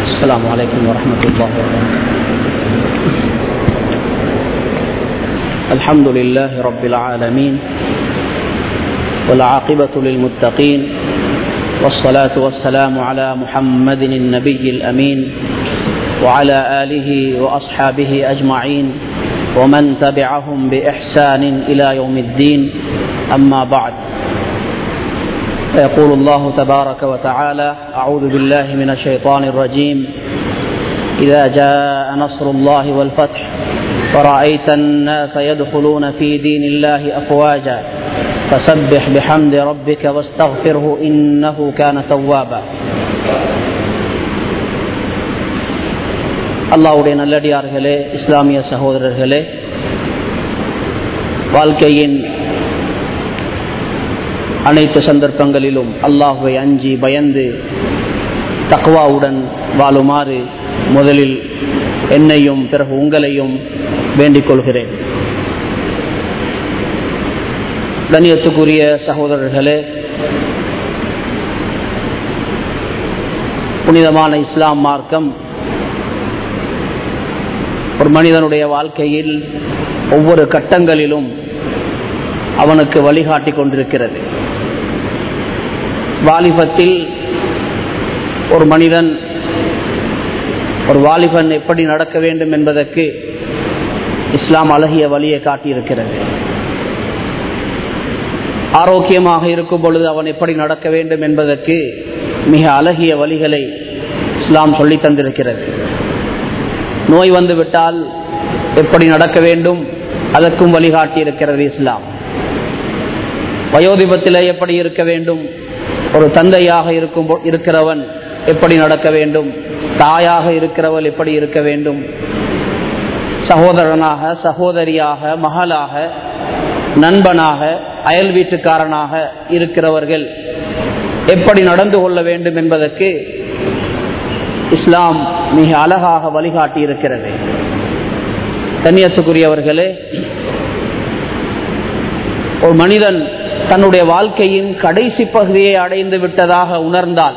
السلام عليكم ورحمة الله وبركاته الحمد لله رب العالمين والعاقبة للمتقين والصلاة والسلام على محمد النبي الأمين وعلى آله وأصحابه أجمعين ومن تبعهم بإحسان إلى يوم الدين أما بعد يقول الله تبارك وتعالى أعوذ بالله من الشيطان الرجيم إذا جاء نصر الله والفتح ورأيت الناس يدخلون في دين الله أفواجا فسبح بحمد ربك واستغفره إنه كان توابا அல்லாவுடைய நல்லடியார்களே இஸ்லாமிய சகோதரர்களே வாழ்க்கையின் அனைத்து சந்தர்ப்பங்களிலும் அல்லாஹுவை அஞ்சி பயந்து தக்வாவுடன் வாழுமாறு முதலில் என்னையும் பிறகு உங்களையும் வேண்டிக் கொள்கிறேன் கண்ணியத்துக்குரிய சகோதரர்களே புனிதமான இஸ்லாம் மார்க்கம் ஒரு மனிதனுடைய வாழ்க்கையில் ஒவ்வொரு கட்டங்களிலும் அவனுக்கு வழிகாட்டி கொண்டிருக்கிறது வாலிபத்தில் ஒரு மனிதன் ஒரு வாலிபன் எப்படி நடக்க வேண்டும் என்பதற்கு இஸ்லாம் அழகிய வழியை காட்டியிருக்கிறது ஆரோக்கியமாக இருக்கும் பொழுது அவன் எப்படி நடக்க வேண்டும் என்பதற்கு மிக அழகிய வழிகளை இஸ்லாம் சொல்லி தந்திருக்கிறது நோய் வந்து விட்டால் எப்படி நடக்க வேண்டும் அதற்கும் வழிகாட்டி இருக்கிறது இஸ்லாம் வயோதிபத்தில் எப்படி இருக்க வேண்டும் ஒரு தந்தையாக இருக்கும் இருக்கிறவன் எப்படி நடக்க வேண்டும் தாயாக இருக்கிறவள் எப்படி இருக்க வேண்டும் சகோதரனாக சகோதரியாக மகளாக நண்பனாக அயல் வீட்டுக்காரனாக இருக்கிறவர்கள் எப்படி நடந்து கொள்ள வேண்டும் என்பதற்கு இஸ்லாம் மிக அழகாக வழிகாட்டி இருக்கிறது கன்னியத்துக்குரியவர்களே ஒரு மனிதன் தன்னுடைய வாழ்க்கையின் கடைசி பகுதியை அடைந்து விட்டதாக உணர்ந்தால்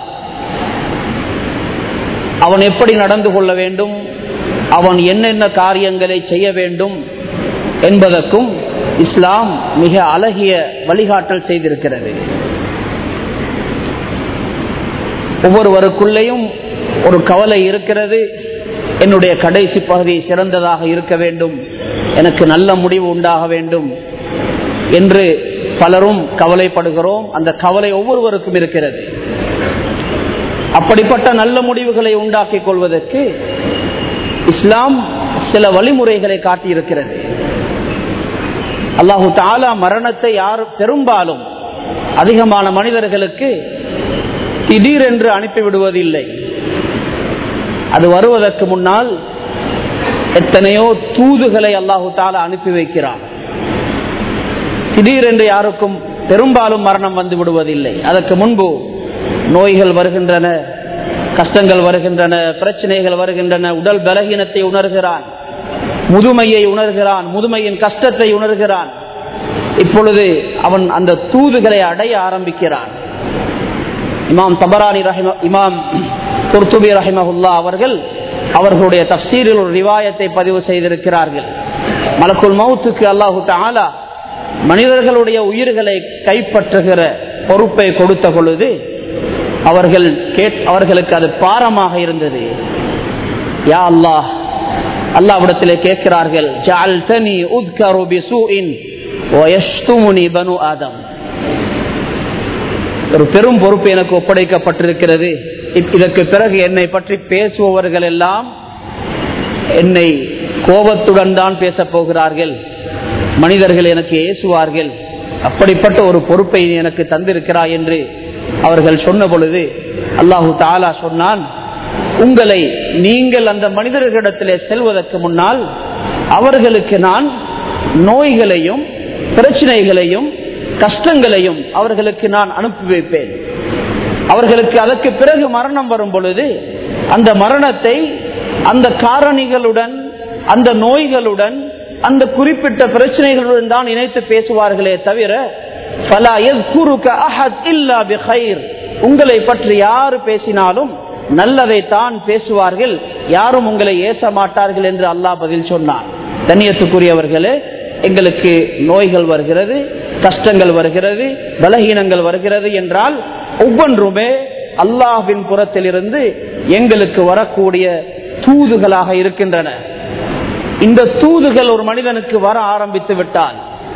அவன் எப்படி நடந்து கொள்ள வேண்டும் அவன் என்னென்ன காரியங்களை செய்ய வேண்டும் என்பதற்கும் இஸ்லாம் மிக அழகிய வழிகாட்டல் செய்திருக்கிறது ஒவ்வொருவருக்குள்ளேயும் ஒரு கவலை இருக்கிறது என்னுடைய கடைசி பகுதி சிறந்ததாக இருக்க வேண்டும் எனக்கு நல்ல முடிவு உண்டாக வேண்டும் என்று பலரும் கவலைப்படுகிறோம் அந்த கவலை ஒவ்வொருவருக்கும் இருக்கிறது அப்படிப்பட்ட நல்ல முடிவுகளை உண்டாக்கிக் கொள்வதற்கு இஸ்லாம் சில வழிமுறைகளை காட்டியிருக்கிறது அல்லாஹு தாலா மரணத்தை யார் பெரும்பாலும் அதிகமான மனிதர்களுக்கு திடீரென்று அனுப்பிவிடுவதில்லை அது வருவதற்கு முன்னால் எத்தனையோ தூதுகளை அல்லாஹு தாலா அனுப்பி வைக்கிறான் திடீரென்று யாருக்கும் பெரும்பாலும் மரணம் வந்து விடுவதில்லை அதற்கு முன்பு நோய்கள் வருகின்றன கஷ்டங்கள் வருகின்றன பிரச்சனைகள் வருகின்றன உடல் பலகீனத்தை உணர்கிறான் முதுமையை உணர்கிறான் முதுமையின் கஷ்டத்தை உணர்கிறான் இப்பொழுது அவன் அந்த தூதுகளை அடைய ஆரம்பிக்கிறான் இமாம் தபரானி ரஹிம இமாம் குர்துபி ரஹிமஹுல்லா அவர்கள் அவர்களுடைய தப்சீரில் ஒரு ரிவாயத்தை பதிவு செய்திருக்கிறார்கள் மலக்குள் மவுத்துக்கு அல்லாஹு தாலா மனிதர்களுடைய உயிர்களை கைப்பற்றுகிற பொறுப்பை கொடுத்த பொழுது அவர்கள் அவர்களுக்கு அது பாரமாக இருந்தது யா அல்லாஹ் அல்லாவிடத்திலே கேட்கிறார்கள் ஆதம் ஒரு பெரும் பொறுப்பு எனக்கு ஒப்படைக்கப்பட்டிருக்கிறது இதற்கு பிறகு என்னை பற்றி பேசுபவர்கள் எல்லாம் என்னை கோபத்துடன் தான் பேசப் போகிறார்கள் மனிதர்கள் எனக்கு ஏசுவார்கள் அப்படிப்பட்ட ஒரு பொறுப்பை எனக்கு தந்திருக்கிறாய் என்று அவர்கள் சொன்ன பொழுது அல்லாஹு தாலா சொன்னான் உங்களை நீங்கள் அந்த மனிதர்களிடத்திலே செல்வதற்கு முன்னால் அவர்களுக்கு நான் நோய்களையும் பிரச்சனைகளையும் கஷ்டங்களையும் அவர்களுக்கு நான் அனுப்பி வைப்பேன் அவர்களுக்கு அதற்கு பிறகு மரணம் வரும் பொழுது அந்த மரணத்தை அந்த காரணிகளுடன் அந்த நோய்களுடன் அந்த குறிப்பிட்ட பிரச்சனைகளுடன் தான் இணைத்து பேசுவார்களே தவிர உங்களை பற்றி யாரு பேசினாலும் நல்லதைத்தான் பேசுவார்கள் யாரும் உங்களை ஏச மாட்டார்கள் என்று அல்லாஹ் பதில் சொன்னார் தண்ணியத்துக்குரியவர்களே எங்களுக்கு நோய்கள் வருகிறது கஷ்டங்கள் வருகிறது பலகீனங்கள் வருகிறது என்றால் ஒவ்வொன்றுமே அல்லாஹ்வின் புறத்திலிருந்து எங்களுக்கு வரக்கூடிய தூதுகளாக இருக்கின்றன இந்த தூதுகள் ஒரு மனிதனுக்கு வர ஆரம்பித்து விட்டால்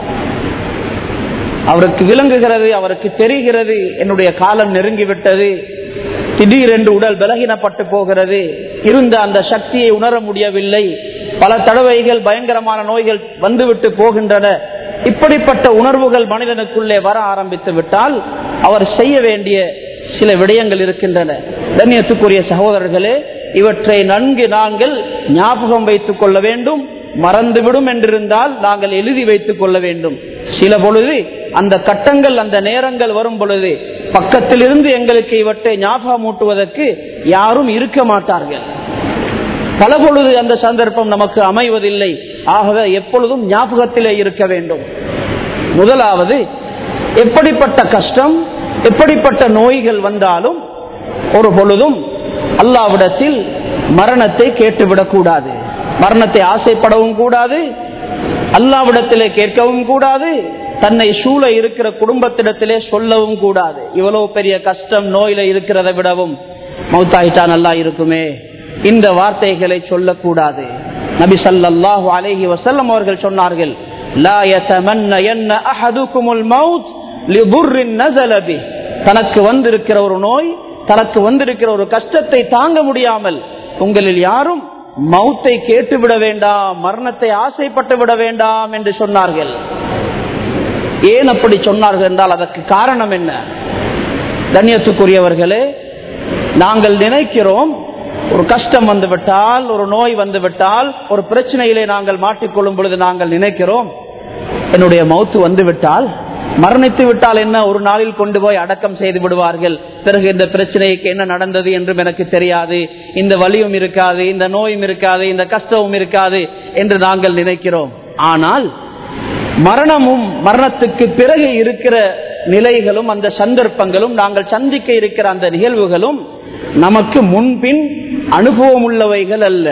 அவருக்கு விளங்குகிறது அவருக்கு தெரிகிறது என்னுடைய காலம் நெருங்கிவிட்டது திடீரென்று உடல் பலகீனப்பட்டு போகிறது இருந்த அந்த சக்தியை உணர முடியவில்லை பல தடவைகள் பயங்கரமான நோய்கள் வந்துவிட்டு போகின்றன இப்படிப்பட்ட உணர்வுகள் மனிதனுக்குள்ளே வர ஆரம்பித்து விட்டால் அவர் செய்ய வேண்டிய சில விடயங்கள் இருக்கின்றன தண்ணியத்துக்குரிய சகோதரர்களே இவற்றை நன்கு நாங்கள் ஞாபகம் வைத்துக் கொள்ள வேண்டும் மறந்துவிடும் என்றிருந்தால் நாங்கள் எழுதி வைத்துக் கொள்ள வேண்டும் சில பொழுது அந்த கட்டங்கள் அந்த நேரங்கள் வரும் பொழுது பக்கத்திலிருந்து எங்களுக்கு இவற்றை ஞாபகமூட்டுவதற்கு யாரும் இருக்க மாட்டார்கள் பல பொழுது அந்த சந்தர்ப்பம் நமக்கு அமைவதில்லை ஆகவே எப்பொழுதும் ஞாபகத்திலே இருக்க வேண்டும் முதலாவது எப்படிப்பட்ட கஷ்டம் எப்படிப்பட்ட நோய்கள் வந்தாலும் ஒரு பொழுதும் அல்லாவிடத்தில் மரணத்தை கேட்டுவிடக் கூடாது மரணத்தை ஆசைப்படவும் கூடாது அல்லாவிடத்திலே கேட்கவும் கூடாது தன்னை சூழ இருக்கிற குடும்பத்திடத்திலே சொல்லவும் கூடாது இவ்வளவு பெரிய கஷ்டம் நோயில இருக்கிறத விடவும் மௌத்தாயிட்டா நல்லா இருக்குமே இந்த வார்த்தைகளை சொல்லக்கூடாது நபி சல்லாஹூ அலஹி வசல்லம் அவர்கள் சொன்னார்கள் லா யதமன்னயன்ன அஹதுகுமுல் மௌத் லிதுர்ரின் நஸல பி தனக்கு வந்திருக்கிற ஒரு நோய் தனக்கு வந்திருக்கிற ஒரு கஷ்டத்தை தாங்க முடியாமல் உங்களில் யாரும் மௌத்தை கேட்டு விட வேண்டாம் மரணத்தை ஆசைப்பட்டு விட வேண்டாம் என்று சொன்னார்கள் ஏன் அப்படி சொன்னார்கள் என்றால் அதற்கு காரணம் என்ன கண்ணியத்துக்குரியவர்களே நாங்கள் நினைக்கிறோம் ஒரு கஷ்டம் வந்து விட்டால் ஒரு நோய் வந்து விட்டால் ஒரு பிரச்சனையிலே நாங்கள் மாட்டிக்கொள்ளும் பொழுது நாங்கள் நினைக்கிறோம் என்னுடைய மௌத்து வந்து விட்டால் மரணித்து விட்டால் என்ன ஒரு நாளில் கொண்டு போய் அடக்கம் செய்து விடுவார்கள் பிறகு இந்த பிரச்சனைக்கு என்ன நடந்தது என்றும் எனக்கு தெரியாது இந்த வலியும் இருக்காது இந்த நோயும் இருக்காது இந்த கஷ்டமும் இருக்காது என்று நாங்கள் நினைக்கிறோம் ஆனால் மரணமும் மரணத்துக்கு பிறகு இருக்கிற நிலைகளும் அந்த சந்தர்ப்பங்களும் நாங்கள் சந்திக்க இருக்கிற அந்த நிகழ்வுகளும் நமக்கு முன்பின் அனுபவம் உள்ளவைகள் அல்ல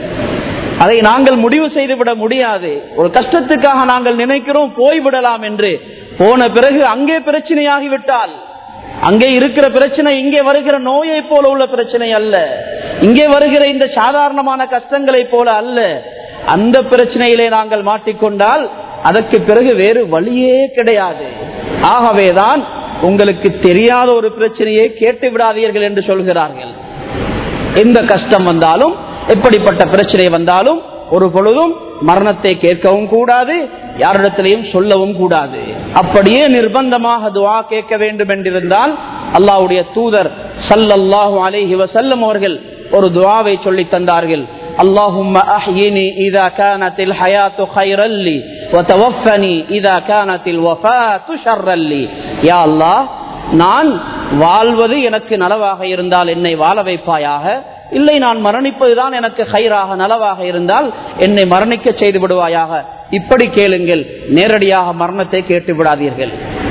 அதை நாங்கள் முடிவு செய்துவிட முடியாது ஒரு கஷ்டத்துக்காக நாங்கள் நினைக்கிறோம் போய்விடலாம் என்று போன பிறகு அங்கே பிரச்சனையாகிவிட்டால் அங்கே இருக்கிற பிரச்சனை இங்கே வருகிற நோயை போல உள்ள பிரச்சனை அல்ல இங்கே வருகிற இந்த சாதாரணமான கஷ்டங்களை போல அல்ல அந்த பிரச்சனையிலே நாங்கள் மாட்டிக்கொண்டால் அதற்கு பிறகு வேறு வழியே கிடையாது ஆகவேதான் உங்களுக்கு தெரியாத ஒரு பிரச்சனையை கேட்டு விடாதீர்கள் என்று சொல்கிறார்கள் எந்த கஷ்டம் வந்தாலும் எப்படிப்பட்ட பிரச்சனை வந்தாலும் ஒரு பொழுதும் மரணத்தை கேட்கவும் கூடாது யாரிடத்திலையும் சொல்லவும் கூடாது அப்படியே நிர்பந்தமாக துவா கேட்க வேண்டும் என்றிருந்தால் அல்லாவுடைய தூதர் சல்லல்லாஹு அலைஹி வசல்லம் அவர்கள் ஒரு துவாவை சொல்லி தந்தார்கள் اللهم أحيني إذا كانت الحياة خيرا لي وتوفني إذا كانت الوفاة شرا لي يا الله நான் வாழ்வது எனக்கு நலவாக இருந்தால் என்னை வாழ வைப்பாயாக இல்லை நான் மரணிப்பதுதான் எனக்கு ஹைராக நலவாக இருந்தால் என்னை மரணிக்க செய்து விடுவாயாக இப்படி கேளுங்கள் நேரடியாக மரணத்தை கேட்டு விடாதீர்கள்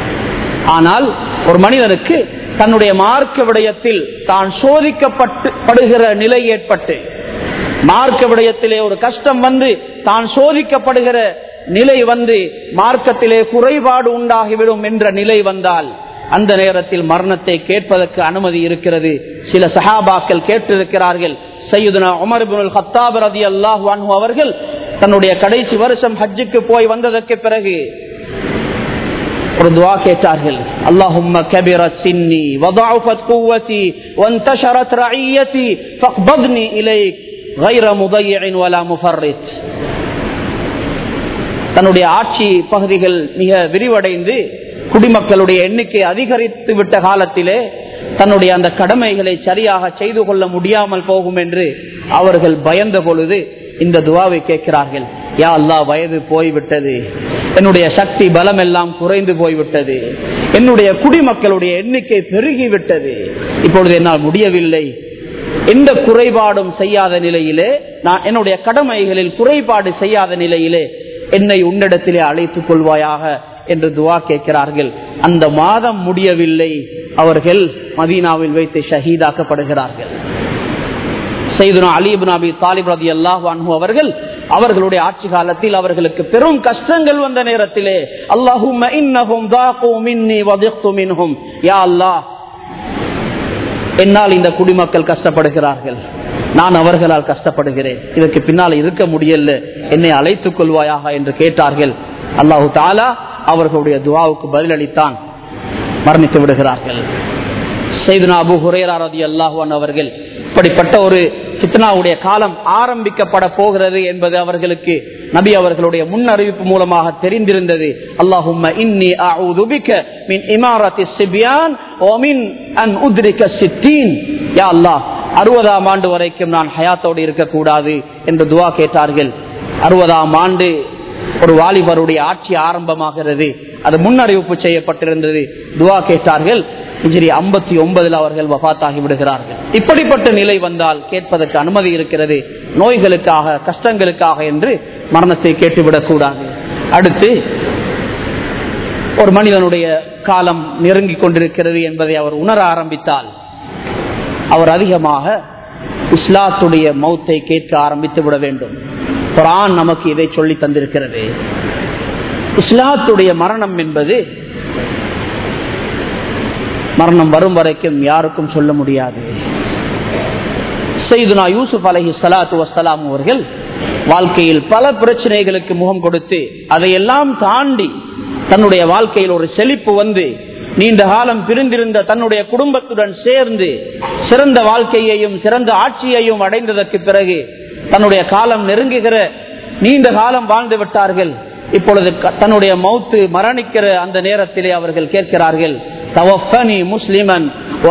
ஆனால் ஒரு மனிதனுக்கு தன்னுடைய மார்க்க விடயத்தில் தான் சோதிக்கப்பட்டு படுகிற நிலை ஏற்பட்டு மார்க்க விடயத்திலே ஒரு கஷ்டம் வந்து தான் சோதிக்கப்படுகிற நிலை வந்து மார்க்கத்திலே குறைபாடு உண்டாகிவிடும் என்ற நிலை வந்தால் அந்த நேரத்தில் மரணத்தை கேட்பதற்கு அனுமதி இருக்கிறது சில சஹாபாக்கள் கேட்டிருக்கிறார்கள் சையுதுனா உமர் பின் ஹத்தாப் ரதி அல்லாஹு அன்ஹு அவர்கள் தன்னுடைய கடைசி வருஷம் ஹஜ்ஜுக்கு போய் வந்ததற்கு பிறகு ஒரு துவா கேட்டார்கள் اللهم كبرت سني وضعفت قوتي وانتشرت رعيتي فاقبضني اليك غير مضيع ولا مفرط தன்னுடைய ஆட்சி பகுதிகள் மிக விரிவடைந்து குடிமக்களுடைய எண்ணிக்கை அதிகரித்து விட்ட காலத்திலே தன்னுடைய அந்த கடமைகளை சரியாக செய்து கொள்ள முடியாமல் போகும் என்று அவர்கள் பயந்த பொழுது இந்த துவாவை கேட்கிறார்கள் யா அல்லா வயது போய்விட்டது என்னுடைய சக்தி பலம் எல்லாம் குறைந்து போய்விட்டது என்னுடைய குடிமக்களுடைய எண்ணிக்கை பெருகிவிட்டது இப்பொழுது என்னால் முடியவில்லை எந்த குறைபாடும் செய்யாத நிலையிலே நான் என்னுடைய கடமைகளில் குறைபாடு செய்யாத நிலையிலே என்னை உன்னிடத்திலே அழைத்துக் கொள்வாயாக என்று துவா கேட்கிறார்கள் அந்த மாதம் முடியவில்லை அவர்கள் மதீனாவில் வைத்து ஷஹீதாக்கப்படுகிறார்கள் செய்துனா அலிபுன் அபி தாலிப் ரதி அல்லாஹு அன்ஹு அவர்கள் அவர்களுடைய ஆட்சி காலத்தில் அவர்களுக்கு பெரும் கஷ்டங்கள் வந்த நேரத்திலே அல்லாஹும்ம இன்னஹும் தாகு மின்னி வதிக்து மின்ஹும் யா அல்லாஹ் என்னால் இந்த குடிமக்கள் கஷ்டப்படுகிறார்கள் நான் அவர்களால் கஷ்டப்படுகிறேன் இதற்கு பின்னால் இருக்க முடியல என்னை அழைத்துக் கொள்வாயாக என்று கேட்டார்கள் அல்லாஹு தாலா அவர்களுடைய துவாவுக்கு பதிலளித்தான் மரணித்து விடுகிறார்கள் செய்துனா அபு ஹுரேரா ரதி அல்லாஹுவான் அவர்கள் இப்படிப்பட்ட ஒரு ஃபித்னாவுடைய காலம் ஆரம்பிக்கப்பட போகிறது என்பது அவர்களுக்கு நபி அவர்களுடைய முன் அறிவிப்பு மூலமாக தெரிந்திருந்தது அல்லாஹும்ம இன்னி அஊது பிக மின் இமாரத்தி சிபியான் ஓ மின் அன் உத்ரிக சித்தீன் யா அல்லாஹ் அறுபதாம் ஆண்டு வரைக்கும் நான் ஹயாத்தோடு இருக்கக்கூடாது என்று துவா கேட்டார்கள் அறுபதாம் ஆண்டு ஒரு வாலிபருடைய ஆட்சி ஆரம்பமாகிறது அது முன்னறிவிப்பு செய்யப்பட்டிருந்தது துவா கேட்டார்கள் இஜிரி ஐம்பத்தி ஒன்பதுல அவர்கள் வபாத்தாகி விடுகிறார்கள் இப்படிப்பட்ட நிலை வந்தால் கேட்பதற்கு அனுமதி இருக்கிறது நோய்களுக்காக கஷ்டங்களுக்காக என்று மரணத்தை கேட்டுவிடக் கூடாது அடுத்து ஒரு மனிதனுடைய காலம் நெருங்கிக் கொண்டிருக்கிறது என்பதை அவர் உணர ஆரம்பித்தால் அவர் அதிகமாக இஸ்லாத்துடைய மௌத்தை கேட்க ஆரம்பித்து விட வேண்டும் குரான் நமக்கு இதை சொல்லி தந்திருக்கிறது இஸ்லாத்துடைய மரணம் என்பது மரணம் வரும் வரைக்கும் யாருக்கும் சொல்ல முடியாது செய்துனா யூசுப் அலஹி சலாத்து வசலாம் அவர்கள் வாழ்க்கையில் பல பிரச்சனைகளுக்கு முகம் கொடுத்து அதையெல்லாம் தாண்டி தன்னுடைய வாழ்க்கையில் ஒரு செழிப்பு வந்து நீண்ட காலம் பிரிந்திருந்த தன்னுடைய குடும்பத்துடன் சேர்ந்து சிறந்த வாழ்க்கையையும் சிறந்த ஆட்சியையும் அடைந்ததற்கு பிறகு தன்னுடைய காலம் நெருங்குகிற நீண்ட காலம் வாழ்ந்து விட்டார்கள் இப்பொழுது தன்னுடைய மௌத்து மரணிக்கிற அந்த நேரத்திலே அவர்கள் கேட்கிறார்கள் தவஃபனி முஸ்லிமன்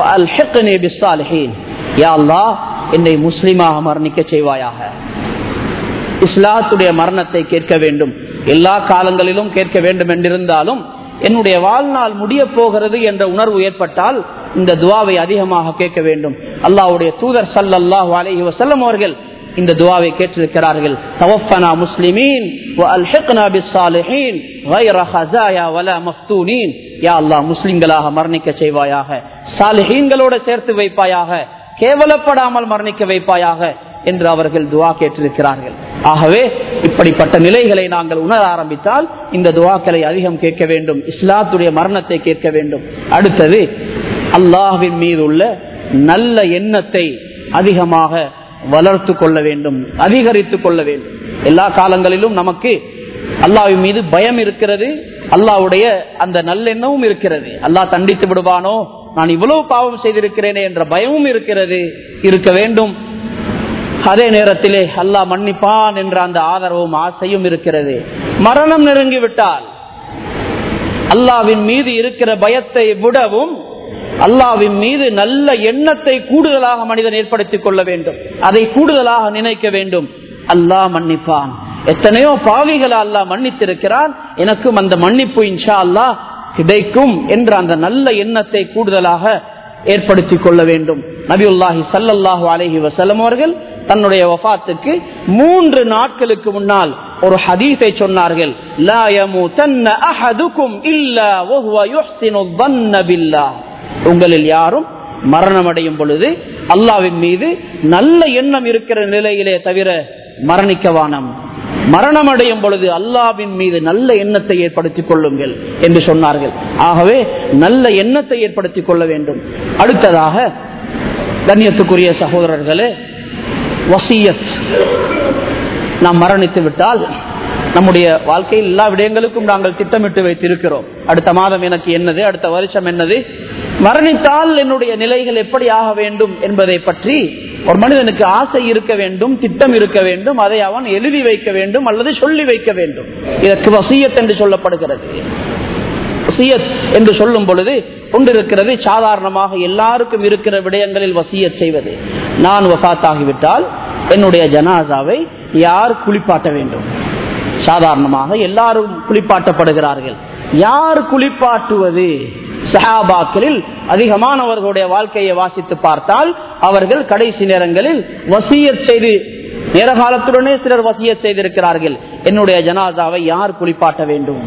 என்னை முஸ்லிமாக மரணிக்க செய்வாயாக இஸ்லாத்துடைய மரணத்தை கேட்க வேண்டும் எல்லா காலங்களிலும் கேட்க வேண்டும் என்றிருந்தாலும் என்னுடைய வாழ்நாள் முடிய போகிறது என்ற உணர்வு ஏற்பட்டால் இந்த துவாவை அதிகமாக கேட்க வேண்டும் அல்லாவுடைய தூதர் சல்லாஹூ அலஹி வசல்லம் அவர்கள் இந்த துவாவை கேட்டிருக்கிறார்கள் தவஃபனா முஸ்லிமீன் முஸ்லிம்களாக மரணிக்க செய்வாயாக சாலிஹீன்களோட சேர்த்து வைப்பாயாக கேவலப்படாமல் மரணிக்க வைப்பாயாக என்று அவர்கள் துவா கேட்டிருக்கிறார்கள் ஆகவே இப்படிப்பட்ட நிலைகளை நாங்கள் உணர ஆரம்பித்தால் இந்த துவாக்களை அதிகம் கேட்க வேண்டும் இஸ்லாத்துடைய மரணத்தை கேட்க வேண்டும் அடுத்தது அல்லாஹின் மீது உள்ள நல்ல எண்ணத்தை அதிகமாக வளர்த்து கொள்ள வேண்டும் அதிகரித்துக் கொள்ள வேண்டும் எல்லா காலங்களிலும் நமக்கு அல்லாவின் மீது பயம் இருக்கிறது அல்லாவுடைய அந்த நல்லெண்ணமும் இருக்கிறது அல்லாஹ் தண்டித்து விடுவானோ நான் இவ்வளவு பாவம் செய்திருக்கிறேனே என்ற பயமும் இருக்கிறது இருக்க வேண்டும் அதே நேரத்திலே அல்லாஹ் மன்னிப்பான் என்ற அந்த ஆதரவும் ஆசையும் இருக்கிறது மரணம் நெருங்கிவிட்டால் அல்லாவின் மீது இருக்கிற பயத்தை விடவும் அல்லாவின் மீது நல்ல எண்ணத்தை கூடுதலாக மனிதன் ஏற்படுத்திக் கொள்ள வேண்டும் அதை கூடுதலாக நினைக்க வேண்டும் அல்லாஹ் மன்னிப்பான் எத்தனையோ பாவிகளை அல்லாஹ் மன்னித்திருக்கிறான் எனக்கும் அந்த மன்னிப்பு இன்ஷா அல்லாஹ் கிடைக்கும் என்ற அந்த நல்ல எண்ணத்தை கூடுதலாக ஏற்படுத்திக் கொள்ள வேண்டும் நபியுல்லாஹி சல்லல்லாஹு அலஹி வசலம் அவர்கள் தன்னுடைய வஃத்துக்கு மூன்று நாட்களுக்கு முன்னால் ஒரு ஹதீஸை சொன்னார்கள் லா யமூதன்ன அஹதுக்கும் இல்லா வஹுவ யுஹ்சினு ظن بالله உங்களில் யாரும் மரணம் அடையும் பொழுது அல்லாவின் மீது நல்ல எண்ணம் இருக்கிற நிலையிலே தவிர மரணிக்கவானம் மரணம் அடையும் பொழுது அல்லாவின் மீது நல்ல எண்ணத்தை ஏற்படுத்திக் கொள்ளுங்கள் என்று சொன்னார்கள் ஆகவே நல்ல எண்ணத்தை ஏற்படுத்திக் கொள்ள வேண்டும் அடுத்ததாக கண்ணியத்துக்குரிய சகோதரர்களே வசியத் நாம் மரணித்து விட்டால் நம்முடைய வாழ்க்கையில் எல்லா விடயங்களுக்கும் நாங்கள் திட்டமிட்டு வைத்திருக்கிறோம் அடுத்த மாதம் எனக்கு என்னது அடுத்த வருஷம் என்னது மரணித்தால் என்னுடைய நிலைகள் எப்படி ஆக வேண்டும் என்பதை பற்றி ஒரு மனிதனுக்கு ஆசை இருக்க வேண்டும் திட்டம் இருக்க வேண்டும் அதை அவன் எழுதி வைக்க வேண்டும் அல்லது சொல்லி வைக்க வேண்டும் இதற்கு வசியத் என்று சொல்லப்படுகிறது வசியத் என்று சொல்லும் பொழுது கொண்டிருக்கிறது சாதாரணமாக எல்லாருக்கும் இருக்கிற விடயங்களில் வசியத் செய்வது நான் வசாத்தாகிவிட்டால் என்னுடைய ஜனாசாவை யார் குளிப்பாட்ட வேண்டும் சாதாரணமாக எல்லாரும் குளிப்பாட்டப்படுகிறார்கள் யார் குளிப்பாட்டுவது சஹாபாக்களில் அதிகமானவர்களுடைய வாழ்க்கையை வாசித்து பார்த்தால் அவர்கள் கடைசி நேரங்களில் வசியத் செய்து நேர காலத்துடனே சிலர் வசியத் செய்திருக்கிறார்கள் என்னுடைய ஜனாதாவை யார் குளிப்பாட்ட வேண்டும்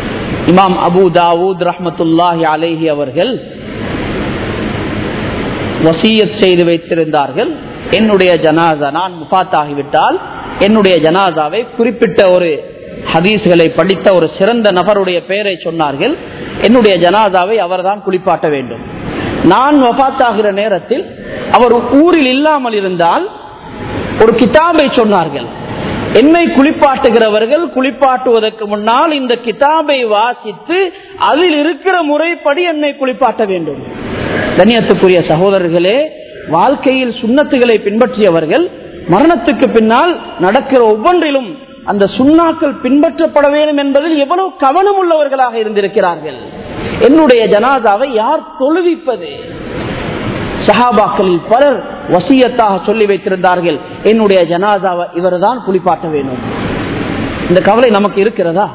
இமாம் அபு தாவூத் ரஹமத்துல்லாஹி அலேஹி அவர்கள் வசியத் செய்து வைத்திருந்தார்கள் என்னுடைய ஜனாசா நான் முஃபாத்தாகிவிட்டால் என்னுடைய ஜனாசாவை குறிப்பிட்ட ஒரு ஹதீஸ்களை படித்த ஒரு சிறந்த நபருடைய பெயரை சொன்னார்கள் என்னுடைய ஜனாசாவை அவர்தான் குளிப்பாட்ட வேண்டும் நான் வபாத்தாகிற நேரத்தில் அவர் ஊரில் இல்லாமல் இருந்தால் ஒரு கிதாபை சொன்னார்கள் என்னை குளிப்பாட்டுகிறவர்கள் குளிப்பாட்டுவதற்கு முன்னால் இந்த கிதாபை வாசித்து அதில் இருக்கிற முறைப்படி என்னை குளிப்பாட்ட வேண்டும் கண்ணியத்துக்குரிய சகோதரர்களே வாழ்க்கையில் சுண்ணத்துகளை பின்பற்றியவர்கள் மரணத்துக்கு பின்னால் நடக்கிற ஒவ்வொன்றிலும் அந்த சுண்ணாக்கள் பின்பற்றப்பட வேண்டும் என்பதில் எவ்வளவு கவனம் உள்ளவர்களாக இருந்திருக்கிறார்கள் என்னுடைய ஜனாதாவை யார் தொழுவிப்பது சஹாபாக்களில் பலர் வசியத்தாக சொல்லி வைத்திருந்தார்கள் என்னுடைய ஜனாதாவை இவர்தான் குளிப்பாட்ட வேண்டும் இந்த கவலை நமக்கு இருக்கிறதா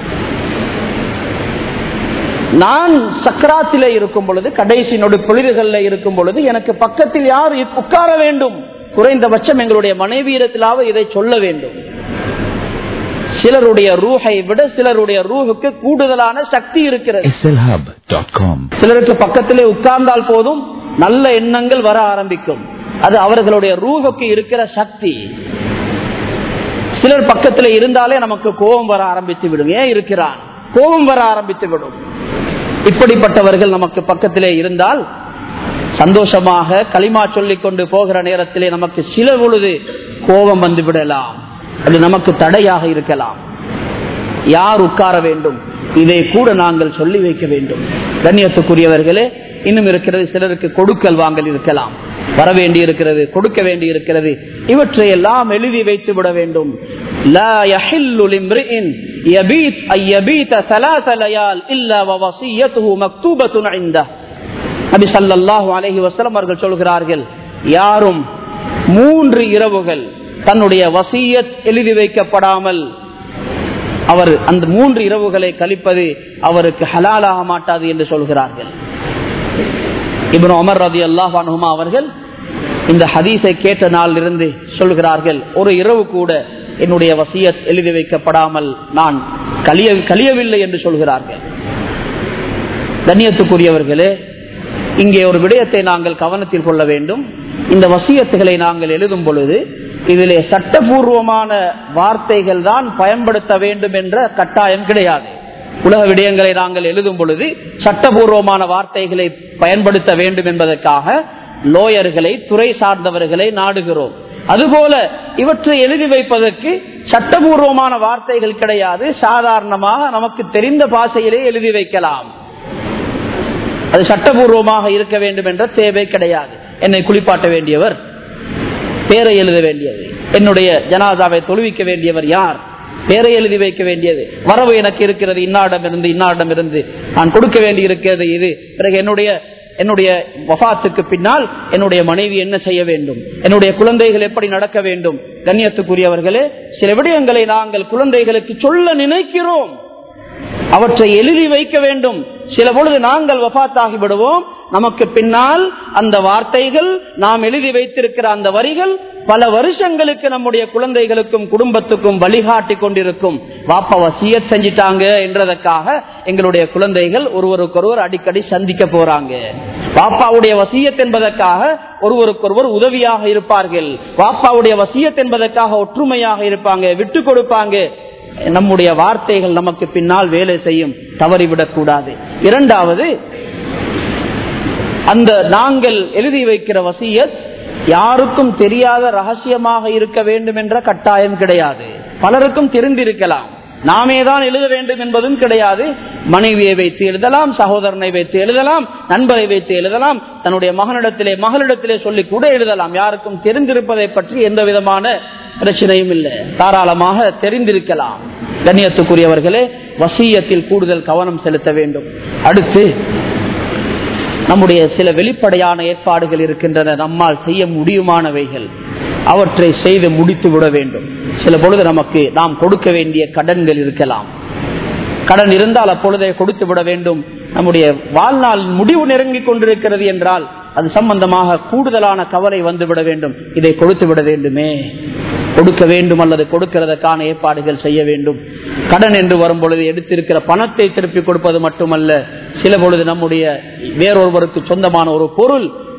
நான் சக்கராத்திலே இருக்கும் பொழுது கடைசி நொடு பொழுதுகள்ல இருக்கும் பொழுது எனக்கு பக்கத்தில் யார் உட்கார வேண்டும் குறைந்தபட்சம் எங்களுடைய மனைவியிடத்திலாவது இதை சொல்ல வேண்டும் சிலருடைய ரூஹை விட சிலருடைய ரூஹுக்கு கூடுதலான சக்தி இருக்கிறது slhub.com சிலருக்கு பக்கத்திலே உட்கார்ந்தால் போதும் நல்ல எண்ணங்கள் வர ஆரம்பிக்கும் அது அவர்களுடைய ரூஹுக்கு இருக்கிற சக்தி சிலர் பக்கத்தில் இருந்தாலே நமக்கு கோபம் வர ஆரம்பித்து விடும் ஏன் இருக்கிறான் கோபம் வர ஆரம்பித்து விடும் இப்படிப்பட்டவர்கள் நமக்கு பக்கத்திலே இருந்தால் சந்தோஷமாக களிமா சொல்லிக் கொண்டு போகிற நேரத்திலே நமக்கு சில பொழுது கோபம் வந்து விடலாம் அது நமக்கு தடையாக இருக்கலாம் யார் உட்கார வேண்டும் இதை கூட நாங்கள் சொல்லி வைக்க வேண்டும் கண்ணியத்துக்குரியவர்களே இன்னும் இருக்கிறது சிலருக்கு கொடுக்கல் வாங்கல் இருக்கலாம் வர வேண்டி இருக்கிறது கொடுக்க வேண்டி இருக்கிறது இவற்றை எல்லாம் எழுதி வைத்து விட வேண்டும் لا يحل لامرئ يبيت أن يبيت ثلاث ليال إلا ووصيته مكتوبة عنده நபி ஸல்லல்லாஹு அலைஹி வஸல்லம் அவர்கள் சொல்கிறார்கள் யாரும் மூன்று இரவுகள் தன்னுடைய வசியத் எழுதி வைக்கப்படாமல் அவர் அந்த மூன்று இரவுகளை கழிப்பது அவருக்கு ஹலாலாக மாட்டாது என்று சொல்கிறார்கள் இப்னு உமர் ரதி அல்லாஹ் அவர்கள் இந்த ஹதீஸை கேட்ட நாளில் இருந்து சொல்கிறார்கள் ஒரு இரவு கூட என்னுடைய வசியத் எழுதி வைக்கப்படாமல் நான் கழிய கழியவில்லை என்று சொல்கிறார்கள் கண்ணியத்துக்குரியவர்களே இங்கே ஒரு விடயத்தை நாங்கள் கவனத்தில் கொள்ள வேண்டும் இந்த வசியத்துகளை நாங்கள் எழுதும் பொழுது இதிலே சட்டபூர்வமான வார்த்தைகள் தான் பயன்படுத்த வேண்டும் என்ற கட்டாயம் கிடையாது உலக விடயங்களை நாங்கள் எழுதும் பொழுது சட்டபூர்வமான வார்த்தைகளை பயன்படுத்த வேண்டும் என்பதற்காக லோயர்களை துறை சார்ந்தவர்களை நாடுகிறோம் அதுபோல இவற்றை எழுதி வைப்பதற்கு சட்டபூர்வமான வார்த்தைகள் கிடையாது சாதாரணமாக நமக்கு தெரிந்த பாஷையிலே எழுதி வைக்கலாம் அது சட்டபூர்வமாக இருக்க வேண்டும் என்ற தேவை கிடையாது என்னை குளிப்பாட்ட வேண்டியவர் பேரை எழுத வேண்டியது என்னுடைய ஜனாதாவை தொழுவிக்க வேண்டியவர் யார் பேரை எழுதி வைக்க வேண்டியது வரவு எனக்கு இருக்கிறது இன்னாடம் இருந்து இன்னாடம் இருந்து நான் கொடுக்க வேண்டி இருக்கிறது இது பிறகு என்னுடைய என்னுடைய வபாத்துக்கு பின்னால் என்னுடைய மனைவி என்ன செய்ய வேண்டும் என்னுடைய குழந்தைகள் எப்படி நடக்க வேண்டும் கண்ணியத்துக்குரியவர்களே சில விடயங்களை நாங்கள் குழந்தைகளுக்கு சொல்ல நினைக்கிறோம் அவற்றை எழுதி வைக்க வேண்டும் சில பொழுது நாங்கள் வபாத்தாகி விடுவோம் நமக்கு பின்னால் அந்த வார்த்தைகள் நாம் எழுதி வைத்திருக்கிற அந்த வரிகள் பல வருஷங்களுக்கு நம்முடைய குழந்தைகளுக்கும் குடும்பத்துக்கும் வழிகாட்டி கொண்டிருக்கும் வாப்பா வசிய செஞ்சிட்டாங்க என்றதற்காக எங்களுடைய குழந்தைகள் ஒருவருக்கொருவர் அடிக்கடி சந்திக்க போறாங்க வாப்பாவுடைய வசியத் என்பதற்காக ஒருவருக்கொருவர் உதவியாக இருப்பார்கள் வாப்பாவுடைய வசியத் என்பதற்காக ஒற்றுமையாக இருப்பாங்க விட்டு கொடுப்பாங்க நம்முடைய வார்த்தைகள் நமக்கு பின்னால் வேலை செய்யும் தவறிவிடக் கூடாது இரண்டாவது அந்த நாங்கள் எழுதி வைக்கிற வசியத் யாருக்கும் தெரியாத ரகசியமாக இருக்க வேண்டும் என்ற கட்டாயம் கிடையாது பலருக்கும் தெரிந்திருக்கலாம் நாமே தான் எழுத வேண்டும் என்பதும் கிடையாது மனைவியை வைத்து எழுதலாம் சகோதரனை வைத்து எழுதலாம் நண்பரை வைத்து எழுதலாம் தன்னுடைய மகனிடத்திலே மகளிடத்திலே சொல்லி கூட எழுதலாம் யாருக்கும் தெரிந்திருப்பதை பற்றி எந்த விதமான பிரச்சனையும் இல்லை தாராளமாக தெரிந்திருக்கலாம் கண்ணியத்துக்குரியவர்களே வசியத்தில் கூடுதல் கவனம் செலுத்த வேண்டும் அடுத்து நம்முடைய சில வெளிப்படையான ஏற்பாடுகள் இருக்கின்றன நம்மால் செய்ய முடியுமானவைகள் அவற்றை செய்து முடித்து விட வேண்டும் சில பொழுது நமக்கு நாம் கொடுக்க வேண்டிய கடன்கள் இருக்கலாம் கடன் இருந்தால் அப்பொழுதே கொடுத்து விட வேண்டும் நம்முடைய வாழ்நாள் முடிவு நெருங்கிக் கொண்டிருக்கிறது என்றால் அது சம்பந்தமாக கூடுதலான கவலை வந்துவிட வேண்டும் இதை கொடுத்து விட வேண்டுமே கொடுக்க வேண்டும் அல்லது கொடுக்கிறதற்கான ஏற்பாடுகள் செய்ய வேண்டும் கடன் என்று வரும் பொழுது எடுத்திருக்கிற பணத்தை திருப்பி கொடுப்பது மட்டுமல்ல சில பொழுது நம்முடைய வேறொருவருக்கு சொந்தமான ஒரு பொருள்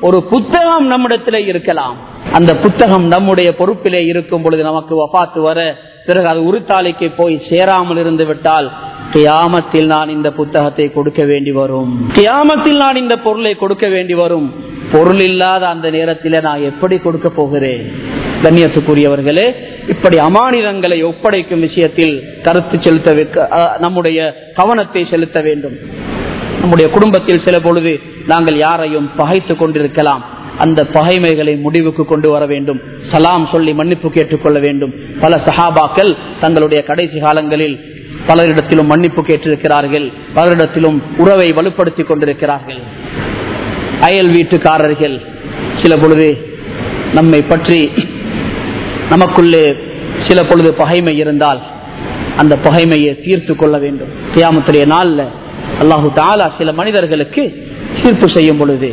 ஒரு புத்தகம் நம்மிடத்திலே இருக்கலாம் அந்த புத்தகம் நம்முடைய பொறுப்பிலே இருக்கும் பொழுது நமக்கு வபாத்து வர பிறகு அது உருத்தாலைக்கு போய் சேராமல் இருந்து விட்டால் கியாமத்தில் நான் இந்த புத்தகத்தை கொடுக்க வேண்டி வரும் கியாமத்தில் நான் இந்த பொருளை கொடுக்க வேண்டி வரும் பொருள் இல்லாத அந்த நேரத்தில் நான் எப்படி கொடுக்க போகிறேன் கண்ணியத்துக்குரியவர்களே இப்படி அமானிதங்களை ஒப்படைக்கும் விஷயத்தில் கருத்து செலுத்த வைக்க- அஹ், நம்முடைய கவனத்தை செலுத்த வேண்டும் நம்முடைய குடும்பத்தில் சில பொழுது நாங்கள் யாரையும் பகைத்துக் கொண்டிருக்கலாம் அந்த பகைமைகளை முடிவுக்கு கொண்டு வர வேண்டும் சலாம் சொல்லி மன்னிப்பு கேட்டுக்கொள்ள வேண்டும் பல சஹாபாக்கள் தங்களுடைய கடைசி காலங்களில் பலரிடத்திலும் மன்னிப்பு கேட்டிருக்கிறார்கள் பலரிடத்திலும் உறவை வலுப்படுத்திக் கொண்டிருக்கிறார்கள் அயல் வீட்டுக்காரர்கள் சில பொழுது நம்மை பற்றி நமக்குள்ளே சில பொழுது பகைமை இருந்தால் அந்த பகைமையை தீர்த்து கொள்ள வேண்டும் கியாமத்துடைய நாள்ல அல்லாஹு தாலா சில மனிதர்களுக்கு தீர்ப்பு செய்யும் பொழுது